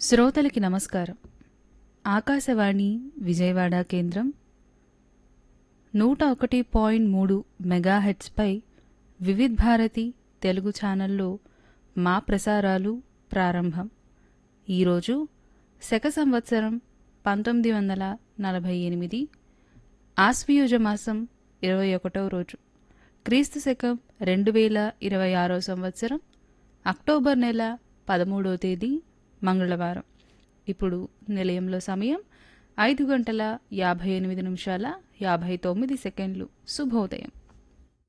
శ్రోతలకి నమస్కారం ఆకాశవాణి విజయవాడ కేంద్రం నూట ఒకటి పాయింట్ మూడు మెగాహెట్స్పై వివిధ్ భారతి తెలుగు ఛానల్లో మా ప్రసారాలు ప్రారంభం ఈరోజు శక సంవత్సరం పంతొమ్మిది వందల నలభై ఎనిమిది ఆశ్వయుజ మాసం ఇరవై ఒకటవ రోజు క్రీస్తు శకం రెండు వేల ఇరవై ఆరో సంవత్సరం అక్టోబర్ నెల పదమూడవ తేదీ మంగళవారం ఇప్పుడు నిలయంలో సమయం ఐదు గంటల యాభై ఎనిమిది నిమిషాల యాభై తొమ్మిది సెకండ్లు శుభోదయం